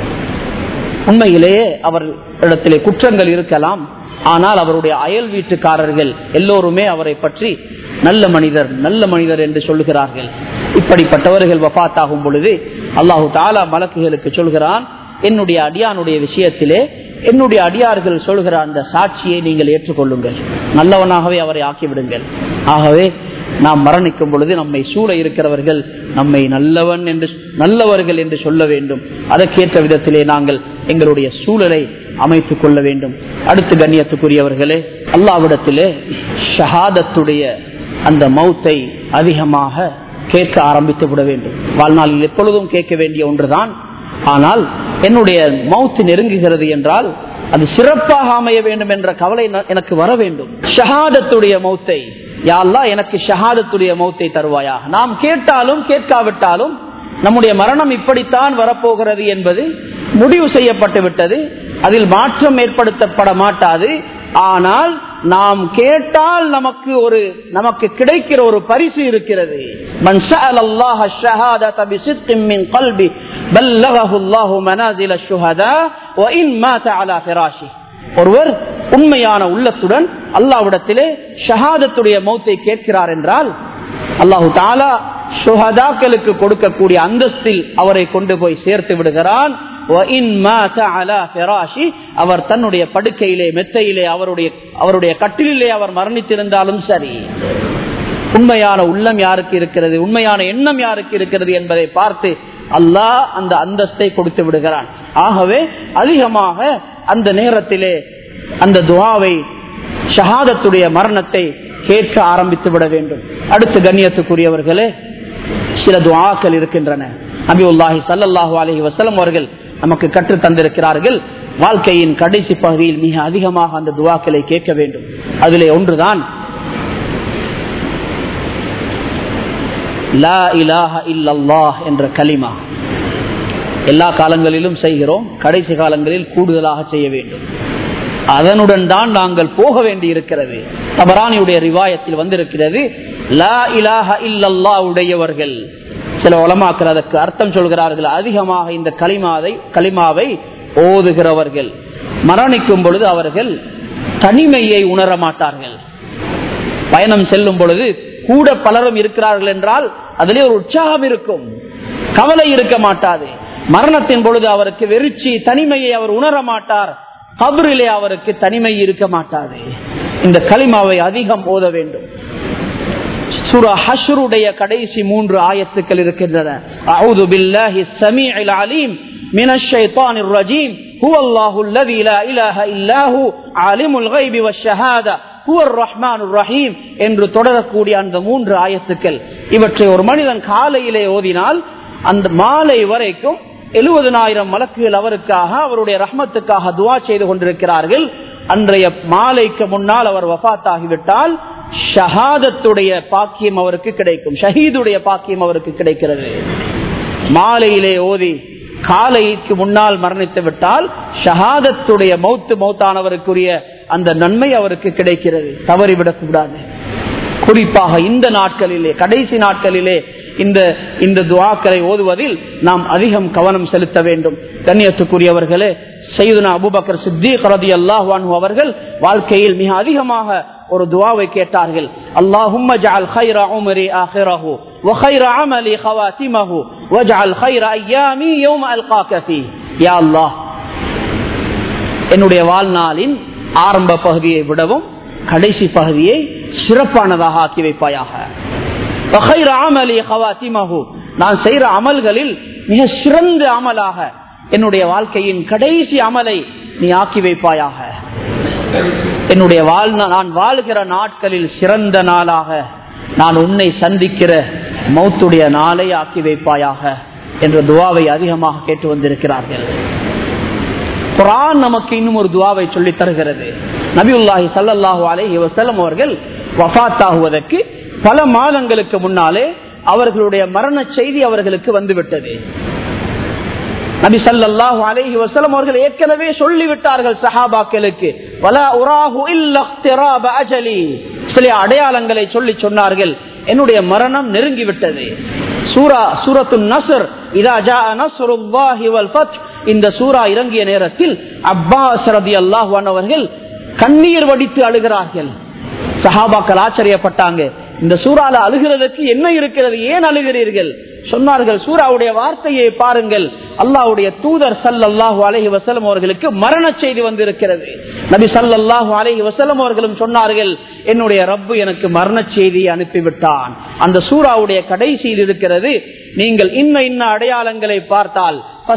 உண்மையிலேயே அவர் இடத்திலே குற்றங்கள் இருக்கலாம் ஆனால் அவருடைய அயல் வீட்டுக்காரர்கள் எல்லோருமே அவரை பற்றி நல்ல மனிதர் நல்ல மனிதர் என்று சொல்லுகிறார்கள் இப்படிப்பட்டவர்கள் வபாத்தாகும் பொழுது அல்லாஹு தாலா மலக்குகளுக்கு சொல்கிறான் என்னுடைய அடியானுடைய விஷயத்திலே என்னுடைய அடியார்கள் சொல்கிற அந்த சாட்சியை நீங்கள் ஏற்றுக்கொள்ளுங்கள் நல்லவனாகவே அவரை ஆக்கிவிடுங்கள் ஆகவே நாம் மரணிக்கும் பொழுது நம்மை சூழ இருக்கிறவர்கள் நம்மை நல்லவன் என்று நல்லவர்கள் என்று சொல்ல வேண்டும் அதற்கேற்ற விதத்திலே நாங்கள் எங்களுடைய சூழலை அமைத்துக் கொள்ள வேண்டும் அடுத்து கண்ணியத்துக்குரியவர்களே அல்லாவிடத்திலே ஷஹாதத்துடைய அந்த மௌத்தை அதிகமாக கேட்க ஆரம்பித்து விட வேண்டும் வாழ்நாளில் எப்பொழுதும் கேட்க வேண்டிய ஒன்றுதான் ஆனால் என்னுடைய மௌத்து நெருங்குகிறது என்றால் அது சிறப்பாக அமைய வேண்டும் என்ற கவலை ந- எனக்கு வர வேண்டும் ஷஹாதத்துடைய மௌத்தை யாழ்லா எனக்கு ஷஹாதத்துடைய மௌத்தை தருவாயா நாம் கேட்டாலும் கேட்காவிட்டாலும் நம்முடைய மரணம் இப்படித்தான் வரப்போகிறது என்பது முடிவு செய்யப்பட்டு விட்டது அதில் மாற்றம் ஏற்படுத்தப்பட மாட்டாது ஆனால் நாம் கேட்டால் நமக்கு ஒரு நமக்கு கிடைக்கிற ஒரு பரிசு இருக்கிறது மன் சஅல அல்லாஹ ஷஹாதத பிசித்கின் மின் கல்பி பல்லகஹு அல்லாஹு மனாசில ஷுஹதா வ இன் மாத அலா ஃபிராஷி ஒருவர் உண்மையான உள்ளத்துடன் அல்லாஹ்விடத்திலே ஷஹாதத்துடைய மௌத்தை கேட்கிறார் என்றால் அல்லாஹு தாலா சுஹதாக்களுக்கு கொடுக்கக்கூடிய அந்தஸ்தில் அவரை கொண்டு போய் சேர்த்து விடுகிறான் وَإِنْ مَاتَ عَلَى فِرَاشِهِ அவர் தன்னுடைய படுக்கையிலே மெத்தையிலே அவருடைய அவருடைய கட்டிலே அவர் மரணித்திருந்தாலும் சரி உண்மையான உள்ளம் யாருக்கு இருக்கிறது உண்மையான எண்ணம் யாருக்கு இருக்கிறது என்பதை பார்த்து அல்லாஹ் அந்த அந்தஸ்தை கொடுத்து விடுகிறான் ஆகவே அதிகமாக அந்த நேரத்திலே அந்த துவாவை ஷஹாதத்துடைய மரணத்தை கேட்க ஆரம்பித்து விட வேண்டும் அடுத்து கண்ணியத்துக்குரியவர்களே சில துவாக்கள் இருக்கின்றன நபியுல்லாஹி ஸல்லல்லாஹு அலைஹி வஸல்லம் அவர்கள் நமக்கு கற்று தந்திருக்கிறார்கள் வாழ்க்கையின் கடைசி பகுதியில் மிக அதிகமாக அந்த துவாக்களை கேட்க வேண்டும் அதிலே ஒன்றுதான் லா இலாஹ இல்லல்லாஹ் என்ற கலிமா எல்லா காலங்களிலும் செய்கிறோம் கடைசி காலங்களில் கூடுதலாக செய்ய வேண்டும் அதனுடன் தான் நாங்கள் போக வேண்டி இருக்கிறது தபரானியுடைய ரிவாயத்தில் வந்திருக்கிறது லா இலாஹ இல்லல்லா உடையவர்கள் சில உலமாக்கள் அதற்கு அர்த்தம் சொல்கிறார்கள் அதிகமாக இந்த களிமாவை களிமாவை ஓதுகிறவர்கள் மரணிக்கும் பொழுது அவர்கள் தனிமையை உணர மாட்டார்கள் பயணம் செல்லும் பொழுது கூட பலரும் இருக்கிறார்கள் என்றால் அதிலே ஒரு உற்சாகம் இருக்கும் கவலை இருக்க மாட்டாது மரணத்தின் பொழுது அவருக்கு வெறிச்சி தனிமையை அவர் உணர மாட்டார் கபரிலே அவருக்கு தனிமை இருக்க மாட்டாது இந்த களிமாவை அதிகம் ஓத வேண்டும் சூரா ஹஷ்ருடைய கடைசி மூன்று ஆயத்துக்கள் இருக்கின்றன அவுது பில்லாஹி ஸமீஇல் அலீம் மினஷ் ஷைத்தானிர் ரஜீம் هو الله الذي لا اله الا هو عالم الغيب والشهاده هو الرحمن الرحيم என்று தொடரக்கூடிய அந்த மூன்று ஆயத்துக்கள் இவற்றை ஒரு மனிதன் காலையிலே ஓதினால் அந்த மாலை வரைக்கும் எழுபதனாயிரம் மலக்குகள் அவருக்காக அவருடைய ரஹ்மத்துக்காக துவா செய்து கொண்டிருக்கிறார்கள் அன்றைய மாலைக்கு முன்னால் அவர் வஃத்தாகிவிட்டால் ஷஹாதத்துடைய பாக்கியம் அவருக்கு கிடைக்கும் ஷஹீதுடைய பாக்கியம் அவருக்கு கிடைக்கிறது மாலையிலே ஓதி காலைக்கு முன்னால் மரணித்து விட்டால் ஷஹாதத்துடைய மௌத்து மௌத்தானவருக்குரிய அந்த நன்மை அவருக்கு கிடைக்கிறது தவறிவிடக் கூடாது குறிப்பாக இந்த நாட்களிலே கடைசி நாட்களிலே இந்த இந்த துவாக்களை ஓதுவதில் நாம் அதிகம் கவனம் செலுத்த வேண்டும் கண்ணியத்துக்குரியவர்களே செய்துனா அபுபக்கர் சித்திக் ரதி அல்லாஹு அவர்கள் வாழ்க்கையில் மிக அதிகமாக ஒரு துவாவை கேட்டார்கள் அல்லாஹும்ம ஜஅல் خير عمري آخره وخير عملي خواتمه واجعل خير أيامي يوم ألقاك فيه يا الله என்னுடைய வாழ்நாளின் ஆரம்ப பகுதியை விடவும் கடைசி பகுதியை சிறப்பானதாக ஆக்கி வைப்பாயாக وخير عملي خواتمه. நான் செய்யற அமல்களில் மிக சிறந்த அமலாக என்னுடைய வாழ்க்கையின் கடைசி அமலை நீ ஆக்கி வைப்பாயாக என்னுடைய வாழ்நா நான் வாழ்கிற நாட்களில் சிறந்த நாளாக நான் உன்னை சந்திக்கிற மௌத்துடைய நாளை ஆக்கி வைப்பாயாக என்ற துவாவை அதிகமாக கேட்டு வந்திருக்கிறார்கள் குரான் நமக்கு இன்னும் ஒரு துவாவை சொல்லி தருகிறது நபியுல்லாஹி சல்லாஹூ அலைஹி வசல்லம் அவர்கள் வஃத்தாகுவதற்கு பல மாதங்களுக்கு முன்னாலே அவர்களுடைய மரண செய்தி அவர்களுக்கு வந்துவிட்டது நபி சல்லாஹூ அலைஹி வசல்லம் அவர்கள் ஏற்கனவே சொல்லிவிட்டார்கள் சஹாபாக்களுக்கு வலா உராஹு இல்ல இக்திராப அஜலி சில அடையாளங்களை சொல்லி சொன்னார்கள் என்னுடைய மரணம் நெருங்கிவிட்டது சூரா சூரத்து நசர் இதா ஜா நஸ்ருல்லாஹி வல் ஃபத் இந்த சூரா இறங்கிய நேரத்தில் அப்பாஸ் ரதி அல்லாஹான் அவர்கள் கண்ணீர் வடித்து அழுகிறார்கள் சஹாபாக்கள் ஆச்சரியப்பட்டாங்க இந்த சூறால அழுகிறதுக்கு என்ன இருக்கிறது ஏன் அழுகிறீர்கள் சொன்னார்கள் சூறாவுடைய வார்த்தையை பாருங்கள் அல்லாவுடைய தூதர் சல்லாஹூ அலஹி வசலம் அவர்களுக்கு மரண செய்தி வந்திருக்கிறது நபி சல்லாஹூ அலஹி வசலம் அவர்களும் சொன்னார்கள் என்னுடைய ரப்பு எனக்கு மரண செய்தியை அனுப்பிவிட்டான் அந்த சூறாவுடைய கடைசியில் இருக்கிறது நீங்கள் இன்ன இன்ன அடையாளங்களை பார்த்தால்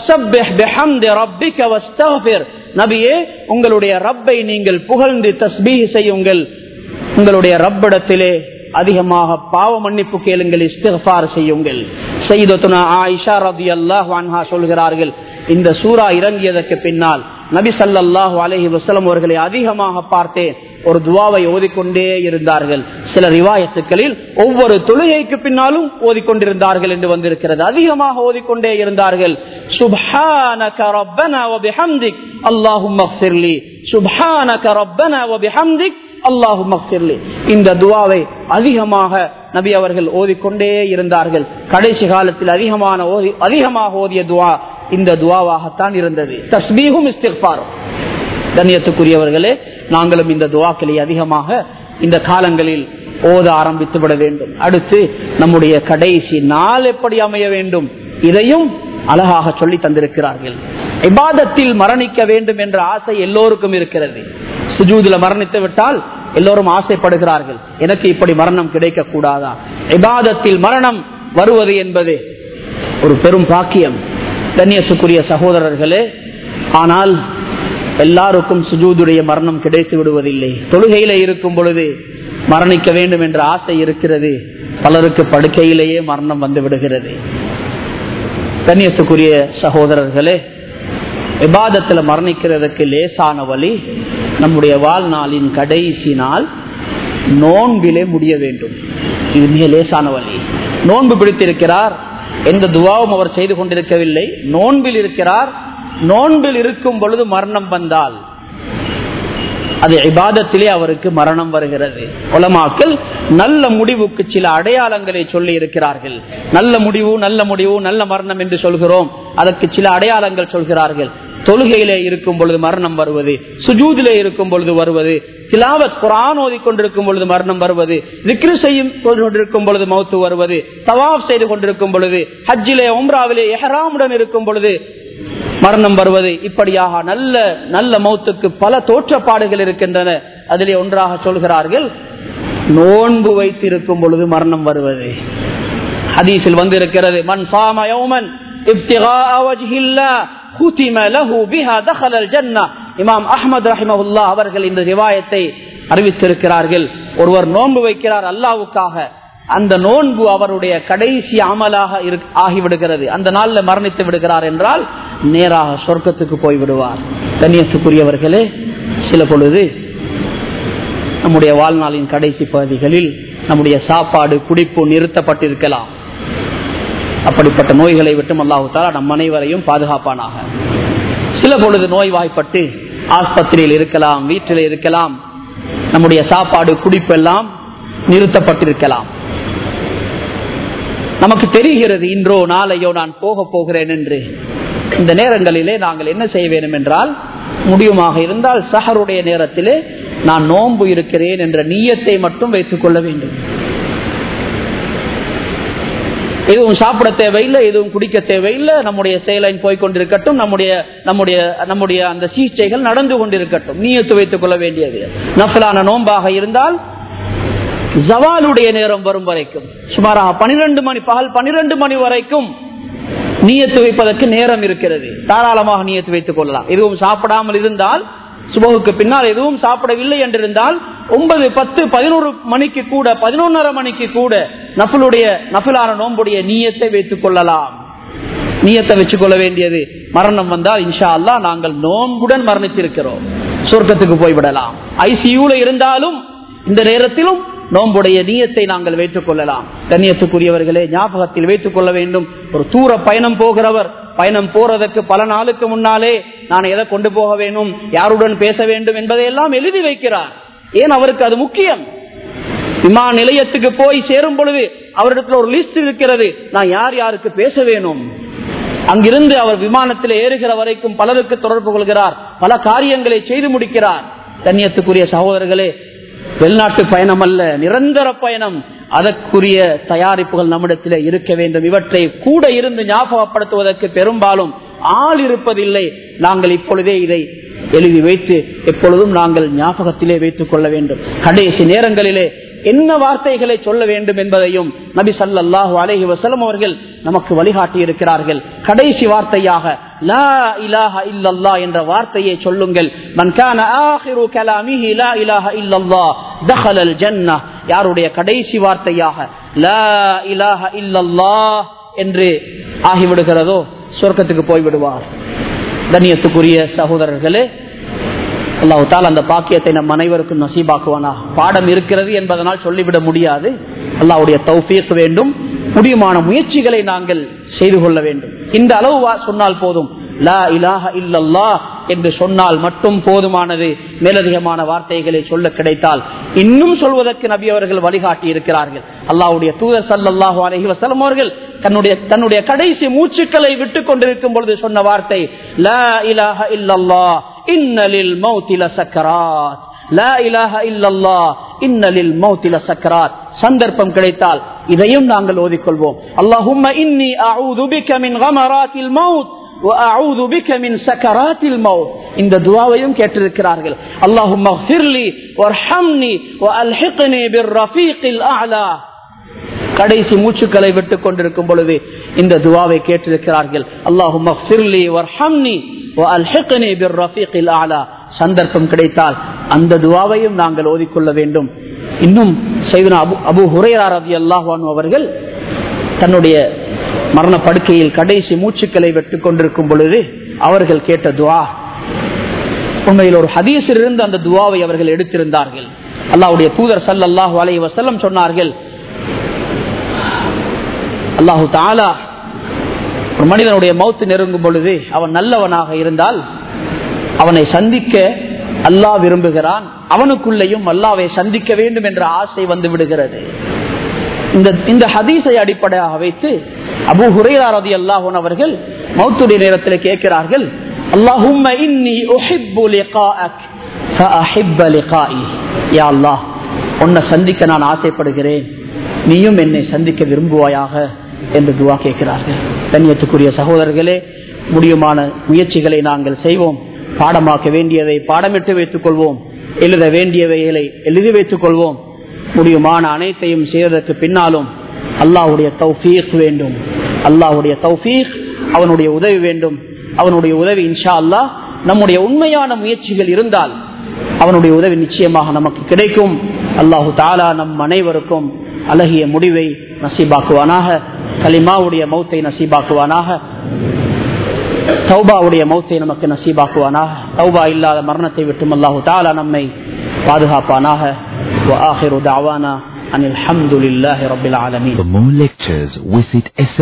நபியே உங்களுடைய ரப்பை நீங்கள் புகழ்ந்து தஸ்பீ செய்யுங்கள் உங்களுடைய ரப்பிடத்திலே அதிகமாக பாவ மன்னிப்பு கேளுங்கள் இஸ்திஃபார் செய்யுங்கள் செய்தத்துனா ஆயிஷா ரதி அல்லாஹ் சொல்கிறார்கள் இந்த சூறா இறங்கியதற்கு பின்னால் நபி சல்லாஹூ அலஹி வசலம் அவர்களை அதிகமாக பார்த்தேன் ஒரு துவாவை ஓதிக்கொண்டே இருந்தார்கள் சில ரிவாயத்துக்களில் ஒவ்வொரு தொழுகைக்கு பின்னாலும் ஓதிக்கொண்டிருந்தார்கள் என்று வந்திருக்கிறது அதிகமாக ஓதிக்கொண்டே இருந்தார்கள் சுப்ஹானக ரப்பனா வ பிஹம்திக் அல்லாஹும்ம ஃபிர்லி சுப்ஹானக ரப்பனா வ பிஹம்திக் அல்லாஹும்ம ஃபிர்லி இந்த துவாவை அதிகமாக நபி அவர்கள் ஓதிக்கொண்டே இருந்தார்கள் கடைசி காலத்தில் அதிகமான ஓதி அதிகமாக ஓதிய துவா இந்த துவாவாகத்தான் இருந்தது தஸ்பீகும் இஸ்திஃபாரும் கண்ணியத்துக்குரியவர்களே நாங்களும் இந்த துவாக்களை அதிகமாக இந்த காலங்களில் ஓத ஆரம்பித்து விட வேண்டும் அடுத்து நம்முடைய கடைசி நாள் எப்படி அமைய வேண்டும் இதையும் அழகாக சொல்லி தந்திருக்கிறார்கள் இபாதத்தில் மரணிக்க வேண்டும் என்ற ஆசை எல்லோருக்கும் இருக்கிறது சுஜூதுல மரணித்து விட்டால் எல்லோரும் ஆசைப்படுகிறார்கள் எனக்கு இப்படி மரணம் கிடைக்க கூடாதா இபாதத்தில் மரணம் வருவது என்பது ஒரு பெரும் பாக்கியம் கண்ணியத்துக்குரிய சகோதரர்களே ஆனால் எல்லாருக்கும் சுஜூதுடைய மரணம் கிடைத்து விடுவதில்லை தொழுகையில இருக்கும் பொழுது மரணிக்க வேண்டும் என்ற ஆசை இருக்கிறது பலருக்கு படுக்கையிலேயே மரணம் வந்து விடுகிறது கண்ணியத்துக்குரிய சகோதரர்களே விவாதத்துல மரணிக்கிறதுக்கு லேசான வழி நம்முடைய வாழ்நாளின் கடைசி நாள் நோன்பிலே முடிய வேண்டும் இது மிக லேசான வழி நோன்பு பிடித்திருக்கிறார் எந்த துவாவும் அவர் செய்து கொண்டிருக்கவில்லை நோன்பில் இருக்கிறார் நோன்பில் இருக்கும் பொழுது மரணம் வந்தால் அது இபாதத்திலே அவருக்கு மரணம் வருகிறது உலமாக்கள் நல்ல முடிவுக்கு சில அடையாளங்களை சொல்லி இருக்கிறார்கள் நல்ல முடிவு நல்ல முடிவு நல்ல மரணம் என்று சொல்கிறோம் அதற்கு சில அடையாளங்கள் சொல்கிறார்கள் தொழுகையிலே இருக்கும் பொழுது மரணம் வருவது சுஜூதிலே இருக்கும் பொழுது வருவது திலாவத் குரான் ஓதி கொண்டிருக்கும் பொழுது மரணம் வருவது விக்ரு செய்யும் கொண்டிருக்கும் பொழுது மௌத்து வருவது தவாப் செய்து கொண்டிருக்கும் பொழுது ஹஜ்ஜிலே ஒம்ராவிலே எஹராமுடன் இருக்கும் பொழுது மரணம் வருவது இப்படியாக நல்ல நல்ல மௌத்துக்கு பல தோற்றப்பாடுகள் இருக்கின்றன அதிலே ஒன்றாக சொல்கிறார்கள் நோன்பு வைத்திருக்கும் பொழுது மரணம் வருவது ஹதீஸில் வந்து இருக்கிறது மண் சாம யௌமன் இமாம் அஹமது ரஹிமஹுல்லா அவர்கள் இந்த ரிவாயத்தை அறிவித்திருக்கிறார்கள் ஒருவர் நோன்பு வைக்கிறார் அல்லாவுக்காக அந்த நோன்பு அவருடைய கடைசி அமலாக ஆகிவிடுகிறது அந்த நாள்ல மரணித்து விடுகிறார் என்றால் நேராக சொர்க்கத்துக்கு போய் விடுவார் கண்ணியத்துக்குரியவர்களே சில பொழுது நம்முடைய வாழ்நாளின் கடைசி பகுதிகளில் நம்முடைய சாப்பாடு குடிப்பு நிறுத்தப்பட்டிருக்கலாம் அப்படிப்பட்ட நோய்களை விட்டும் அல்லாஹாலா நம் அனைவரையும் பாதுகாப்பானாக சில பொழுது நோய்வாய்ப்பட்டு ஆஸ்பத்திரியில் இருக்கலாம் வீட்டில் இருக்கலாம் நம்முடைய சாப்பாடு குடிப்பெல்லாம் நிறுத்தப்பட்டிருக்கலாம் நமக்கு தெரிகிறது இன்றோ நாளையோ நான் போக போகிறேன் என்று இந்த நேரங்களிலே நாங்கள் என்ன செய்ய வேண்டும் என்றால் முடியுமாக இருந்தால் சஹருடைய நேரத்திலே நான் நோன்பு இருக்கிறேன் என்ற நீயத்தை மட்டும் வைத்துக் கொள்ள வேண்டும் எதுவும் சாப்பிட தேவையில்லை எதுவும் குடிக்க தேவையில்லை நம்முடைய செயலைன் போய்கொண்டிருக்கட்டும் நம்முடைய நம்முடைய நம்முடைய அந்த சிகிச்சைகள் நடந்து கொண்டிருக்கட்டும் நீயத்து வைத்துக் கொள்ள வேண்டியது நஃபலான நோன்பாக இருந்தால் ஜவாலுடைய நேரம் வரும் வரைக்கும் சுமாராக பனிரெண்டு மணி பகல் பனிரெண்டு மணி வரைக்கும் நீயத்து வைப்பதற்கு நேரம் இருக்கிறது தாராளமாக நீயத்து வைத்துக் கொள்ளலாம் எதுவும் சாப்பிடாமல் இருந்தால் சுபகுக்கு பின்னால் எதுவும் சாப்பிடவில்லை என்றிருந்தால் ஒன்பது பத்து பதினோரு மணிக்கு கூட பதினொன்னரை மணிக்கு கூட நஃபுலுடைய நஃபுலான நோம்புடைய நீயத்தை வைத்துக் கொள்ளலாம் நீயத்தை வச்சுக் கொள்ள வேண்டியது மரணம் வந்தால் இன்ஷா அல்லா நாங்கள் நோன்புடன் மரணித்திருக்கிறோம் சொர்க்கத்துக்கு போய்விடலாம் ஐசியூல இருந்தாலும் இந்த நேரத்திலும் நோம்புடைய நீயத்தை நாங்கள் வைத்துக் கொள்ளலாம் கண்ணியத்துக்குரியவர்களே ஞாபகத்தில் வைத்துக் கொள்ள வேண்டும் ஒரு தூர பயணம் போகிறவர் பயணம் போறதற்கு பல நாளுக்கு முன்னாலே நான் எதை கொண்டு போக வேண்டும் யாருடன் பேச வேண்டும் என்பதையெல்லாம் எழுதி வைக்கிறார் ஏன் அவருக்கு அது முக்கியம் விமான நிலையத்துக்கு போய் சேரும் பொழுது அவரிடத்துல ஒரு லிஸ்ட் இருக்கிறது நான் யார் யாருக்கு பேச வேணும் அங்கிருந்து அவர் விமானத்தில் ஏறுகிற வரைக்கும் பலருக்கு தொடர்பு கொள்கிறார் பல காரியங்களை செய்து முடிக்கிறார் கண்ணியத்துக்குரிய சகோதரர்களே வெளிநாட்டு பயணம் அல்ல நிரந்தர பயணம் அதற்குரிய தயாரிப்புகள் நம்மிடத்தில் இருக்க வேண்டும் இவற்றை கூட இருந்து ஞாபகப்படுத்துவதற்கு பெரும்பாலும் ஆள் இருப்பதில்லை நாங்கள் இப்பொழுதே இதை எழுதி வைத்து எப்பொழுதும் நாங்கள் ஞாபகத்திலே வைத்துக் கொள்ள வேண்டும் கடைசி நேரங்களிலே என்ன வார்த்தைகளை சொல்ல வேண்டும் என்பதையும் நபி சல்லாஹூ அலஹி வசலம் அவர்கள் நமக்கு வழிகாட்டி இருக்கிறார்கள் கடைசி வார்த்தையாக லா இலாஹ இல்லல்லா என்ற வார்த்தையை சொல்லுங்கள் மன்கான ஆஹிரு கலாமிஹி லா இலாஹ இல்லல்லா தஹலல் ஜன்னா யாருடைய கடைசி வார்த்தையாக லா இலாஹ இல்லல்லா என்று ஆகிவிடுகிறதோ சொர்க்கத்துக்கு போய்விடுவார் கண்ணியத்துக்குரிய சகோதரர்களே அல்லாஹு தால் அந்த பாக்கியத்தை நம் அனைவருக்கும் நசீபாக்குவானா பாடம் இருக்கிறது என்பதனால் சொல்லிவிட முடியாது அல்லாவுடைய தௌஃபீக் வேண்டும் முடியுமான முயற்சிகளை நாங்கள் செய்து கொள்ள வேண்டும் இந்த அளவு சொன்னால் போதும் லா இலாஹ இல்லல்லா என்று சொன்னால் மட்டும் போதுமானது மேலதிகமான வார்த்தைகளை சொல்ல கிடைத்தால் இன்னும் சொல்வதற்கு நபி அவர்கள் வழிகாட்டி இருக்கிறார்கள் அல்லாவுடைய தூதர் சல்லாஹு அலஹி வசலம் அவர்கள் தன்னுடைய தன்னுடைய கடைசி மூச்சுக்களை விட்டுக் கொண்டிருக்கும் பொழுது சொன்ன வார்த்தை லா இலாஹ இல்லல்லா இன்னலில் மௌத்தில சக்கராத் லா இலாஹ இல்லல்லா இன்னலில் மௌத்தில சக்கராத் சந்தர்ப்பம் கிடைத்தால் இதையும் நாங்கள் ஓதிக்கொள்வோம் அல்லாஹும்ம இன்னி அஊது பிக மின் கமராத்தில் மௌத் وأعوذ بك من سكرات الموت இந்த துவாவையும் கேட்டிருக்கிறார்கள் اللهم اغفر لي وارحمني والحقني بالرفيق الاعلى கடைசி மூச்சுக்களை விட்டுக் கொண்டிருக்கும் பொழுது இந்த துவாவை கேட்டிருக்கிறார்கள் அல்லாஹும் சந்தர்ப்பம் கிடைத்தால் அந்த துவாவையும் நாங்கள் ஓதிக்கொள்ள வேண்டும் இன்னும் செய்தனா அபு அபு ஹுரையார் ரவி அல்லாஹான் அவர்கள் தன்னுடைய மரண படுக்கையில் கடைசி மூச்சுக்களை வெட்டுக் கொண்டிருக்கும் பொழுது அவர்கள் கேட்ட துவா உண்மையில் ஒரு ஹதீஸில் இருந்து அந்த துவாவை அவர்கள் எடுத்திருந்தார்கள் அல்லாவுடைய தூதர் சல்லாஹூ அலை வசல்லம் சொன்னார்கள் அல்லாஹு தாலா ஒரு மனிதனுடைய மௌத்து நெருங்கும் பொழுது அவன் நல்லவனாக இருந்தால் அவனை சந்திக்க அல்லாஹ் விரும்புகிறான் அவனுக்குள்ளேயும் அல்லாவை சந்திக்க வேண்டும் என்ற ஆசை வந்து விடுகிறது இந்த இந்த ஹதீஸை அடிப்படையாக வைத்து அபு ஹுரேரதி அல்லாஹன் அவர்கள் மௌத்துடைய நேரத்தில் கேட்கிறார்கள் அல்லாஹும்ம இன்னி உஹிப்பு லிகாஅக் ஃபஅஹிப்ப லிகாஇ யா அல்லாஹ் உன்னை சந்திக்க நான் ஆசைப்படுகிறேன் நீயும் என்னை சந்திக்க விரும்புவாயாக என்று துவா கேட்கிறார்கள் கண்ணியத்துக்குரிய சகோதரர்களே முடியுமான முயற்சிகளை நாங்கள் செய்வோம் பாடமாக்க வேண்டியதை பாடமிட்டு வைத்துக் கொள்வோம் எழுத வேண்டியவைகளை எழுதி வைத்துக் கொள்வோம் முடியுமான அனைத்தையும் செய்வதற்கு பின்னாலும் அல்லாஹுடைய தௌஃபீக் வேண்டும் அல்லாஹுடைய தௌஃபீக் அவனுடைய உதவி வேண்டும் அவனுடைய உதவி இன்ஷா அல்லாஹ் நம்முடைய உண்மையான முயற்சிகள் இருந்தால் அவனுடைய உதவி நிச்சயமாக நமக்கு கிடைக்கும் அல்லாஹு தாலா நம் அனைவருக்கும் அழகிய முடிவை நசீபாக்குவானாக கலிமாவுடைய மௌத்தை நசீபாக்குவானாக தௌபாவுடைய மௌத்தை நமக்கு நசீபாக்குவானாக தௌபா இல்லாத மரணத்தை விட்டும் அல்லாஹு தாலா நம்மை பாதுகாப்பானாக وآخر دعوانا أن الحمد لله رب العالمين For more lectures, visit